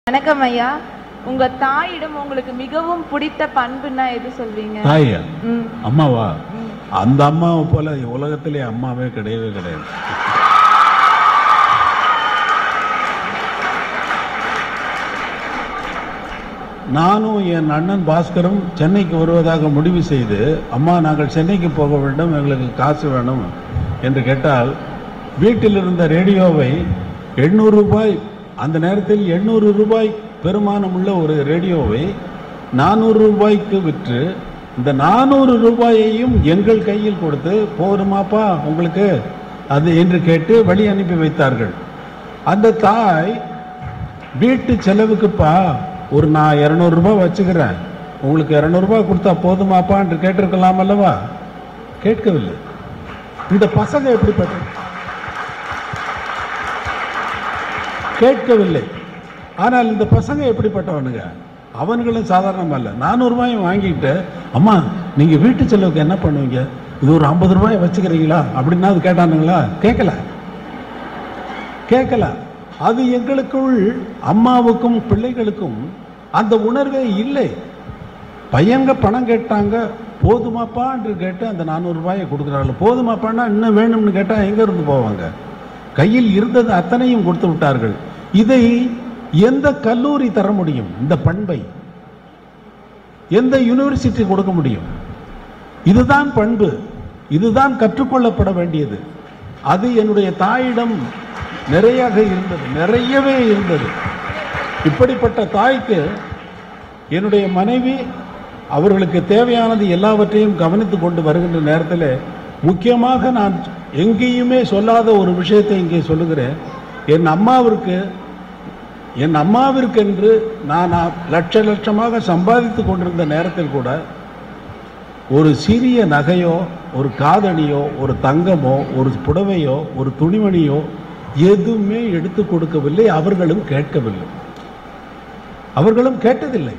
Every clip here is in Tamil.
வணக்கம் ஐயா உங்க தாயிடம் உங்களுக்கு மிகவும் பிடித்த பண்புன்னா எது சொல்வீங்க தாயா ம், அம்மாவா ம். அந்த அம்மாவை போல உலகத்திலே அம்மாவே கிடையவே கிடையாது நானும் என் அண்ணன் பாஸ்கரும் சென்னைக்கு வருவதாக முடிவு செய்து அம்மா நாங்கள் சென்னைக்கு போக வேண்டும் எங்களுக்கு காசு வேணும் என்று கேட்டால் வீட்டில் இருந்த ரேடியோவை எண்ணூறு ரூபாய் அந்த நேரத்தில் எண்ணூறு ரூபாய் பெருமானம் உள்ள ஒரு ரேடியோவை நானூறு ரூபாய்க்கு விற்று இந்த நானூறு ரூபாயையும் எங்கள் கையில் கொடுத்து போருமாப்பா உங்களுக்கு அது என்று கேட்டு வழி அனுப்பி வைத்தார்கள் அந்த தாய் வீட்டு செலவுக்குப்பா ஒரு நான் இரநூறுபா வச்சுக்கிறேன் உங்களுக்கு இரநூறுபா கொடுத்தா போதுமாப்பா என்று கேட்டிருக்கலாம் அல்லவா கேட்கவில்லை இந்த பசங்க எப்படிப்பட்ட கேட்கவில்லை ஆனால் இந்த பசங்க எப்படிப்பட்டவனுங்க அவன்களும் சாதாரணம் அல்ல நானூறு ரூபாயும் வாங்கிட்டு அம்மா நீங்க வீட்டு செலவுக்கு என்ன பண்ணுவீங்க இது ஒரு ஐம்பது ரூபாய் வச்சுக்கிறீங்களா அப்படின்னா அது கேட்டானுங்களா கேட்கல கேட்கல அது எங்களுக்குள் அம்மாவுக்கும் பிள்ளைகளுக்கும் அந்த உணர்வே இல்லை பையங்க பணம் கேட்டாங்க போதுமாப்பா என்று கேட்டு அந்த நானூறு ரூபாயை கொடுக்குறார்கள் போதுமாப்பான்னா இன்னும் வேணும்னு கேட்டால் எங்க இருந்து போவாங்க கையில் இருந்தது அத்தனையும் கொடுத்து விட்டார்கள் இதை எந்த கல்லூரி தர முடியும் இந்த பண்பை எந்த யூனிவர்சிட்டி கொடுக்க முடியும் இதுதான் பண்பு இதுதான் கற்றுக்கொள்ளப்பட வேண்டியது அது என்னுடைய தாயிடம் நிறையாக இருந்தது நிறையவே இருந்தது இப்படிப்பட்ட தாய்க்கு என்னுடைய மனைவி அவர்களுக்கு தேவையானது எல்லாவற்றையும் கவனித்து கொண்டு வருகின்ற நேரத்தில் முக்கியமாக நான் எங்கேயுமே சொல்லாத ஒரு விஷயத்தை இங்கே சொல்லுகிறேன் என் அம்மாவிற்கு என் அம்மாவிற்கென்று நான் அ- லட்ச லட்சமாக சம்பாதித்து கொண்டிருந்த நேரத்தில் கூட ஒரு சிறிய நகையோ ஒரு காதணியோ ஒரு தங்கமோ ஒரு புடவையோ ஒரு துணிமணியோ எதுவுமே எடுத்து கொடுக்கவில்லை அவர்களும் கேட்கவில்லை அவர்களும் கேட்டதில்லை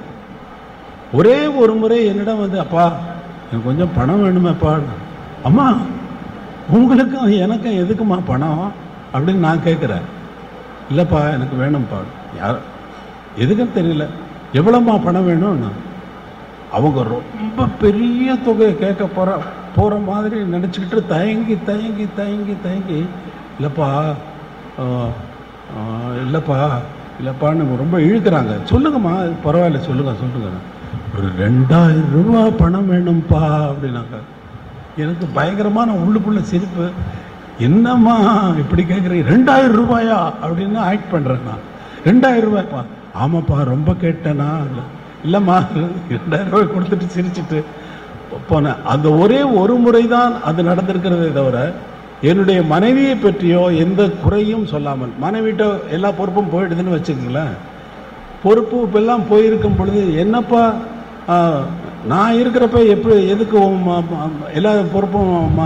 ஒரே ஒரு முறை என்னிடம் வந்து அப்பா எனக்கு கொஞ்சம் பணம் வேணுமேப்பா அம்மா உங்களுக்கும் எனக்கும் எதுக்குமா பணம் அப்படின்னு நான் கேட்குறேன் இல்லைப்பா எனக்கு வேணும்ப்பா யார் எதுக்குன்னு தெரியல எவ்வளோம்மா பணம் வேணும்னு அவங்க ரொம்ப பெரிய தொகையை கேட்க போகிற போகிற மாதிரி நினச்சிக்கிட்டு தயங்கி தயங்கி தயங்கி தயங்கி இல்லைப்பா ஆ, ஆ, இல்லைப்பா இல்லைப்பான்னு ரொம்ப இழுக்கிறாங்க சொல்லுங்கம்மா பரவாயில்ல சொல்லுங்க சொல்லுங்க ஒரு ரெண்டாயிரம் ரூபா பணம் வேணும்ப்பா அப்படின்னாங்க எனக்கு பயங்கரமான உள்ளுக்குள்ள சிரிப்பு என்னம்மா இப்படி கேட்குறீங்க ரெண்டாயிரம் ரூபாயா அப்படின்னு ஆக்ட் பண்ணுறேன் நான் ரெண்டாயிரம் ரூபாய்ப்பா ஆமாப்பா ரொம்ப கேட்டேனா இல்லை இல்லைம்மா ரெண்டாயிரம் ரூபாய் கொடுத்துட்டு சிரிச்சிட்டு போனேன் அந்த ஒரே ஒரு முறை தான் அது நடந்திருக்கிறதே தவிர என்னுடைய மனைவியை பற்றியோ எந்த குறையும் சொல்லாமல் மனைவிட்ட எல்லா பொறுப்பும் போயிடுதுன்னு வச்சுக்கோங்களேன் பொறுப்பு இப்பெல்லாம் போயிருக்கும் பொழுது என்னப்பா ஆ, நான் இருக்கிறப்ப எப்படி எதுக்கு உன் ம- ம- எல்லா பொறுப்பும்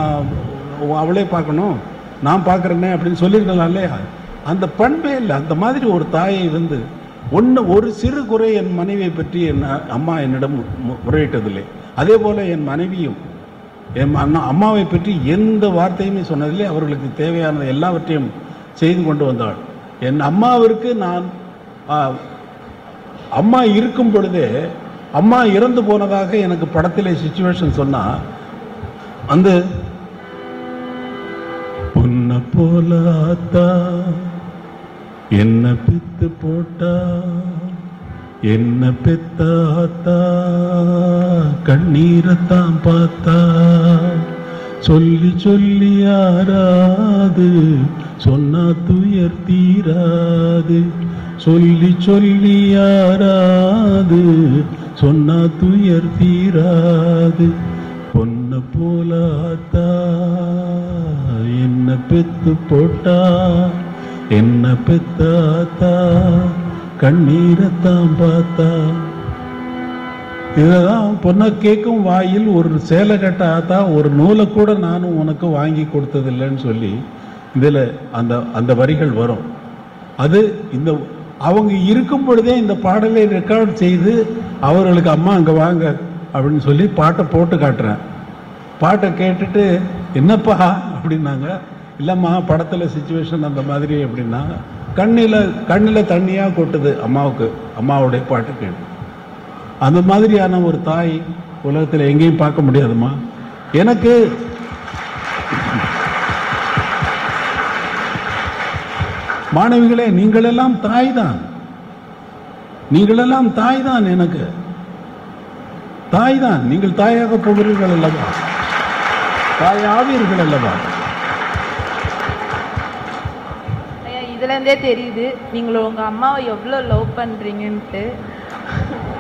ம- அவளே பார்க்கணும் நான் பார்க்குறேனே அப்படின்னு சொல்லியிருக்கலாம் இல்லையா அந்த பண்பே இல்லை அந்த மாதிரி ஒரு தாயை வந்து ஒன்று ஒரு சிறு குறை என் மனைவியை பற்றி என் அ- அம்மா என்னிடம் மு- முறையிட்டதில்லை அதே போல் என் மனைவியும் என் அண்ணா அம்மாவை பற்றி எந்த வார்த்தையுமே சொன்னதில்லை அவர்களுக்கு தேவையான எல்லாவற்றையும் செய்து கொண்டு வந்தாள் என் அம்மாவிற்கு நான் ஆ, அம்மா இருக்கும் பொழுதே அம்மா இறந்து போனதாக எனக்கு படத்திலே சுச்சுவேஷன் சொன்னா வந்து உன்னை போல ஆத்தா என்ன பித்து போட்டா என்ன பெத்த ஆத்தா கண்ணீரைத்தான் பார்த்தா சொல்லி சொல்லி யாராது சொன்னா துயர் தீராது சொல்லி சொல்லி யாராது சொன்னா துயர் தீராது பொண்ண போல ஆத்தா என்ன பெத்து போட்டா என்ன பெத்த ஆத்தா கண்ணீரைத்தான் பார்த்தா இதுதான் பொண்ணை கேட்கும் வாயில் ஒரு சேலை கட்ட ஆத்தா ஒரு நூலை கூட நானும் உனக்கு வாங்கி கொடுத்ததில்லைன்னு சொல்லி இதில் அந்த அந்த வரிகள் வரும் அது இந்த அவங்க இருக்கும் பொழுதே இந்த பாடலை ரெக்கார்ட் செய்து அவர்களுக்கு அம்மா அங்கே வாங்க அப்படின்னு சொல்லி பாட்டை போட்டு காட்டுறேன் பாட்டை கேட்டுட்டு என்னப்பா அப்படின்னாங்க இல்லைம்மா படத்தில் சுச்சுவேஷன் அந்த மாதிரி அப்படின்னா கண்ணில் கண்ணில் தண்ணியாக கொட்டுது அம்மாவுக்கு அம்மாவுடைய பாட்டு கேட்டு அந்த மாதிரியான ஒரு தாய் உலகத்தில் எங்கேயும் பார்க்க முடியாதும்மா எனக்கு மாணவிகளே நீங்களெல்லாம் தாய் தான் நீங்களெல்லாம் தாய் தான் எனக்கு தாய் தான் நீங்கள் தாயாக போகிறீர்கள் அல்லவா தாயாவீர்கள் அல்லவா ஐயா இதுல இருந்தே தெரியுது நீங்கள் உங்க அம்மாவை எவ்வளவு லவ் பண்றீங்கன்ட்டு